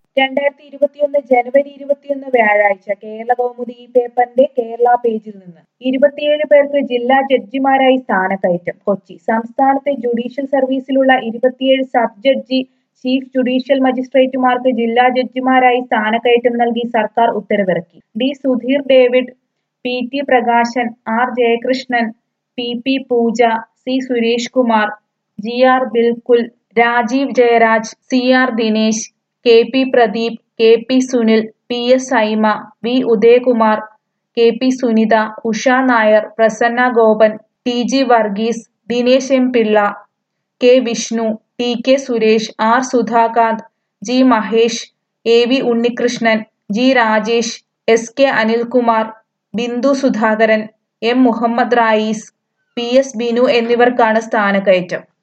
രണ്ടായിരത്തി ഇരുപത്തിയൊന്ന് ജനുവരി ഇരുപത്തിയൊന്ന് വ്യാഴാഴ്ച കേരള കൗമുദി ഈ പേപ്പറിന്റെ കേരള പേജിൽ നിന്ന് ഇരുപത്തിയേഴ് പേർക്ക് ജില്ലാ ജഡ്ജിമാരായി സ്ഥാനക്കയറ്റം കൊച്ചി സംസ്ഥാനത്തെ ജുഡീഷ്യൽ സർവീസിലുള്ള ഇരുപത്തിയേഴ് സബ് ജഡ്ജി ചീഫ് ജുഡീഷ്യൽ മജിസ്ട്രേറ്റുമാർക്ക് ജില്ലാ ജഡ്ജിമാരായി സ്ഥാനക്കയറ്റം നൽകി സർക്കാർ ഉത്തരവിറക്കി D Sudheer David P T Prakashan R Jayakrishnan P P Pooja C Suresh Kumar G R Bilkul Rajeev Jayaraj C R Dinesh K P Pradeep K P Sunil P S Saima V Udayakumar K P Sunitha Usha Nair Prasanna Gopan T G Varghese Dinesh M Pillai K Vishnu T K Suresh R Sudhakanth G Mahesh A V Unnikrishnan G Rajesh S K Anilkumar Bindu Sudhakaran M Muhammad Raees P S Binu എന്നിവർക്കാണ് സ്ഥാനക്കയറ്റം